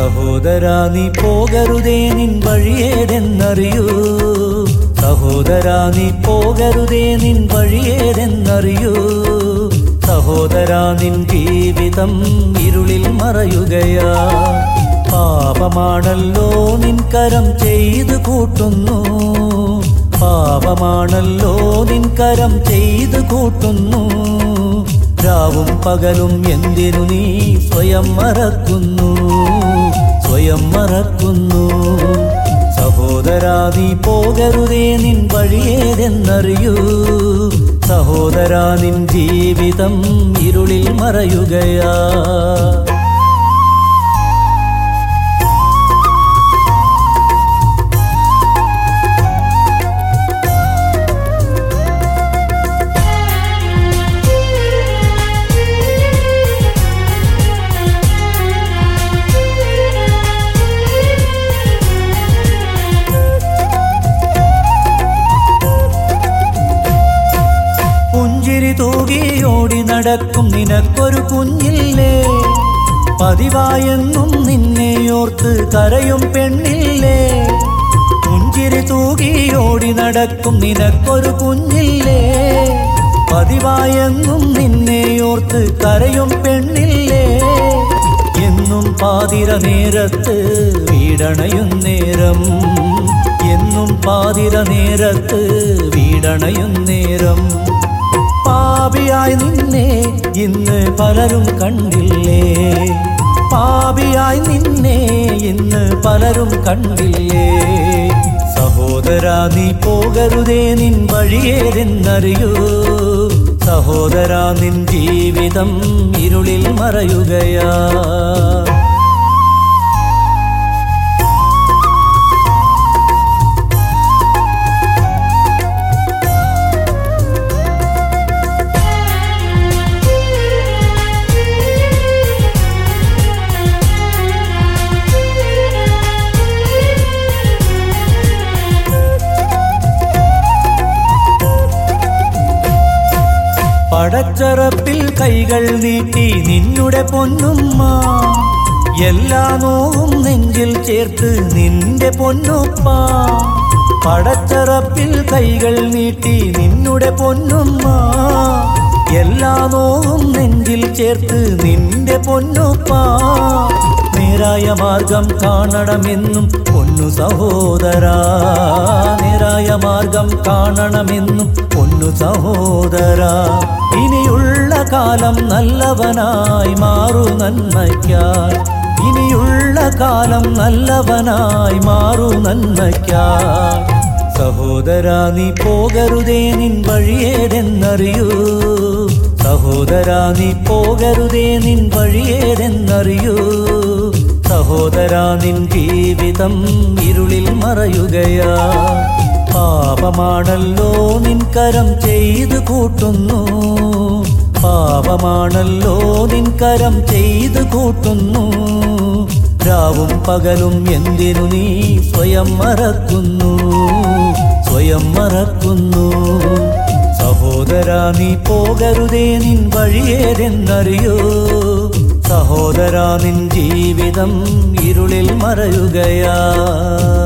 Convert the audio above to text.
സഹോദരാ നീ പോകരുതേ നിൻ വഴിയേതെന്നറിയൂ സഹോദരാ നീ പോകരുതേ നിൻ വഴിയേതെന്നറിയൂ സഹോദരാ നിൻ ജീവിതം ഇരുളിൽ മറയുകയാ പാപമാണല്ലോ നിൻ കരം ചെയ്തു കൂട്ടുന്നു പാപമാണല്ലോ നിൻ കരം ചെയ്തു കൂട്ടുന്നു രാവും പകലും എന്തിനു നീ സ്വയം മറക്കുന്നു സ്വയം മറക്കുന്നു സഹോദരാ നീ പോകരുതേ നിൻ വഴിയേതെന്നറിയൂ സഹോദരാ നിൻ ജീവിതം ഇരുളിൽ മറയുകയാ പുഞ്ചിരി തൂകി ഓടി നടക്കും നിനക്കൊരു കുഞ്ഞില്ലേ പതിവായെന്നും നിന്നെ ഓർത്ത് കരയും പെണ്ണില്ലേ പുഞ്ചിരി തൂകി ഓടി നടക്കും നിനക്കൊരു കുഞ്ഞില്ലേ പതിവായെന്നും നിന്നെ ഓർത്ത് കരയും പെണ്ണില്ലേ എന്നും പാതിര നേരത്ത് വീടണയും നേരം എന്നും പാതിര നേരത്ത് വീടണയും നേരം പാപിയായി നിന്നെ ഇന്ന് പലരും കണ്ടില്ലേ പാപിയായി നിന്നെ ഇന്ന് പലരും കണ്ടില്ലേ സഹോദരാ നീ പോകരുതേ നിൻ വഴിയേതെന്നറിയൂ സഹോദരാ നിൻ ജീവിതം ഇരുളിൽ മറയുകയാ പടച്ചറപ്പിൽ കൈകൾ നീട്ടി നിന്നുടെ പൊന്നുമ്മ എല്ലാ നോവും നെഞ്ചിൽ ചേർത്ത് നിന്റെ പൊന്നുപ്പ പടച്ചറപ്പിൽ കൈകൾ നീട്ടി നിന്നുടെ പൊന്നുമ്മ എല്ലാ നോവും നെഞ്ചിൽ ചേർത്ത് നിന്റെ പൊന്നുപ്പ നേരായ മാർഗം കാണണമെന്നും പൊന്നു സഹോദരാ നേരായ മാർഗം കാണണമെന്നും പൊന്നു സഹോദരാ ഇനിയുള്ള കാലം നല്ലവനായി മാറു നന്മയ്ക്കായി ഇനിയുള്ള കാലം നല്ലവനായി മാറു നന്മയ്ക്കായി സഹോദരാ നീ പോകരുതേ നിൻ വഴിയേതെന്നറിയൂ സഹോദരാ നീ പോകരുതേ നിൻ വഴിയേതെന്നറിയൂ സഹോദരാ നിൻ ജീവിതം ഇരുളിൽ മറയുകയാ പാപമാണല്ലോ നിൻ കരം ചെയ്തു കൂട്ടുന്നു പാപമാണല്ലോ നിൻ കരം ചെയ്തു കൂട്ടുന്നു രാവും പകലും എന്തിനു നീ സ്വയം മറക്കുന്നു സ്വയം മറക്കുന്നു സഹോദരാ നീ പോകരുതേ നിൻ വഴിയേതെന്നറിയോ സഹോദരാ നിൻ ജീവിതം ഇരുളിൽ മറയുകയാ